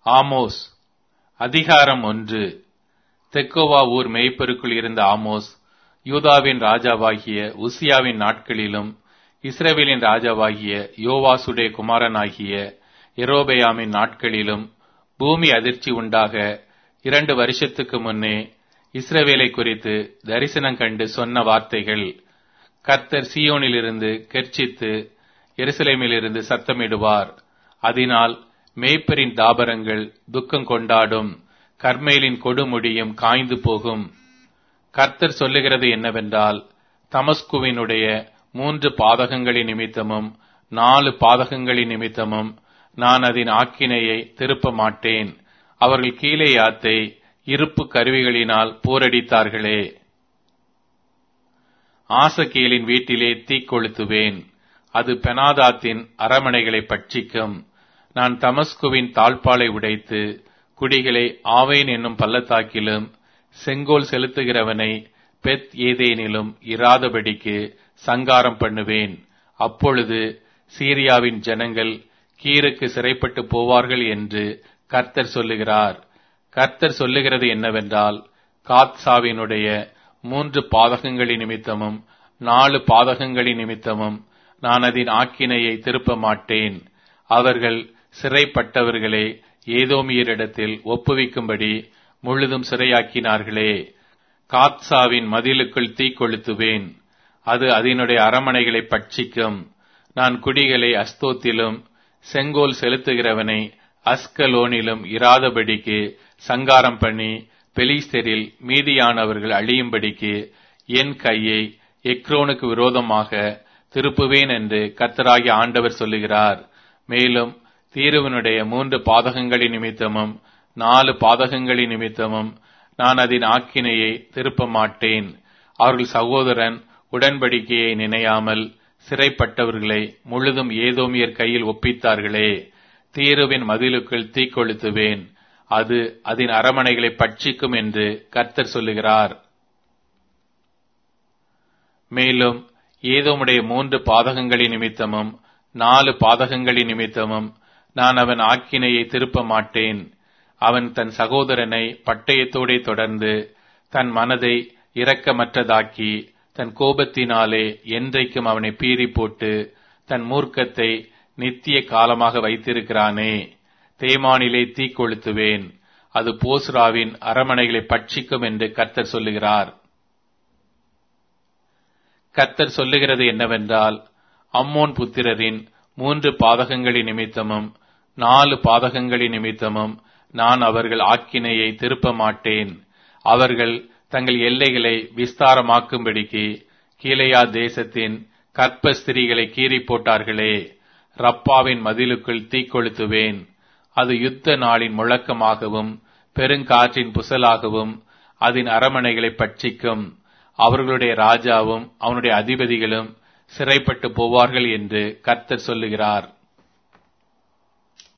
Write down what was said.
Amos அதிகாரம் ஒன்று தெக்கோவா ஊர் மேய்ப்பருக்குள் இருந்த ஆமோஸ் யூதாவின் ராஜாவாகிய உசியாவின் நாட்களிலும் இஸ்ரவேலின் ராஜாவாகிய யோவாசுடைய குமாரனாகிய எரோபெயாமின் நாட்களிலும் பூமி அதிர்ச்சி உண்டாக இரண்டு வருஷத்துக்கு முன்னே இஸ்ரவேலை குறித்து தரிசனம் கண்டு சொன்ன வார்த்தைகள் கர்த்தர் சீயோனிலிருந்து கெர்ச்சித்து எருசலேமிலிருந்து சத்தமிடுவார் அதனால் மேய்ப்பரின் தாபரங்கள் துக்கம் கொண்டாடும் கர்மேலின் கொடுமுடியும் காய்ந்து போகும் கர்த்தர் சொல்லுகிறது என்னவென்றால் தமஸ்குவினுடைய மூன்று பாதகங்களின் நிமித்தமும் நாலு பாதகங்களின் நிமித்தமும் நான் அதன் ஆக்கினையை திருப்ப மாட்டேன் அவர்கள் கீழே யாத்தை இருப்பு கருவிகளினால் போரடித்தார்களே ஆசகேலின் வீட்டிலே தீக்கொளுத்துவேன் அது பெனாதாத்தின் அரமனைகளை பட்சிக்கும் நான் தமஸ்குவின் தாழ்பாலை உடைத்து குடிகளை ஆவேன் என்னும் பள்ளத்தாக்கிலும் செங்கோல் செலுத்துகிறவனை பெத் ஏதேனிலும் இராதபடிக்கு சங்காரம் பண்ணுவேன் அப்பொழுது சீரியாவின் ஜனங்கள் கீருக்கு சிறைப்பட்டு போவார்கள் என்று கர்த்தர் சொல்லுகிறார் கர்த்தர் சொல்லுகிறது என்னவென்றால் காத்சாவினுடைய மூன்று பாதகங்களின் நிமித்தமும் நாலு பாதகங்களின் நிமித்தமும் நான் அதன் ஆக்கினையை திருப்ப மாட்டேன் அவர்கள் சிறைப்பட்டவர்களை ஏதோமியரிடத்தில் ஒப்புவிக்கும்படி முழுதும் சிறையாக்கினார்களே காத்சாவின் மதிலுக்குள் தீக்கொளுத்துவேன் அது அதனுடைய அரமனைகளை பட்சிக்கும் நான் குடிகளை அஸ்தோத்திலும் செங்கோல் செலுத்துகிறவனை அஸ்கலோனிலும் இராதபடிக்கு சங்காரம் பண்ணி பெலிஸ்தரில் மீதியானவர்கள் அழியும்படிக்கு என் கையை எக்ரோனுக்கு விரோதமாக திருப்புவேன் என்று கர்த்தராகிய ஆண்டவர் சொல்லுகிறார் மேலும் தீருவனுடைய மூன்று பாதகங்களின் நிமித்தமும் நாலு பாதகங்களின் நிமித்தமும் நான் அதன் ஆக்கினையை திருப்ப மாட்டேன் அவர்கள் சகோதரன் உடன்படிக்கையை நினையாமல் சிறைப்பட்டவர்களை முழுதும் ஏதோமியர் கையில் ஒப்பித்தார்களே தீருவின் மதிலுக்குள் தீக்கொளுத்துவேன் அது அதன் அரமனைகளை பட்சிக்கும் என்று கர்த்தர் சொல்லுகிறார் மேலும் ஏதோமுடைய மூன்று பாதகங்களின் நிமித்தமும் நாலு பாதகங்களின் நிமித்தமும் நான் அவன் ஆக்கினையை திருப்ப மாட்டேன் அவன் தன் சகோதரனை பட்டயத்தோடே தொடர்ந்து தன் மனதை இரக்கமற்றதாக்கி தன் கோபத்தினாலே என்றைக்கும் அவனை பீறி போட்டு தன் மூர்க்கத்தை நித்திய காலமாக வைத்திருக்கிறானே தேமானிலே தீக்கொளுத்துவேன் அது போஸ்ராவின் அரமனைகளை பட்சிக்கும் என்று கர்த்தர் சொல்லுகிறார் கர்த்தர் சொல்லுகிறது என்னவென்றால் அம்மோன் புத்திரரின் மூன்று பாதகங்களின் நிமித்தமும் நாலு பாதகங்களின் நிமித்தமும் நான் அவர்கள் ஆக்கினையை திருப்ப மாட்டேன் அவர்கள் தங்கள் எல்லைகளை விஸ்தாரமாக்கும்படிக்கு கீழையா தேசத்தின் கற்ப ஸ்திரீகளை கீறி போட்டார்களே ரப்பாவின் மதிலுக்குள் தீக்கொளுத்துவேன் அது யுத்த நாளின் முழக்கமாகவும் பெருங்காற்றின் புசலாகவும் அதன் அரமனைகளை பட்சிக்கும் அவர்களுடைய ராஜாவும் அவனுடைய அதிபதிகளும் சிறைப்பட்டு போவார்கள் என்று கர்த்தர் சொல்லுகிறார்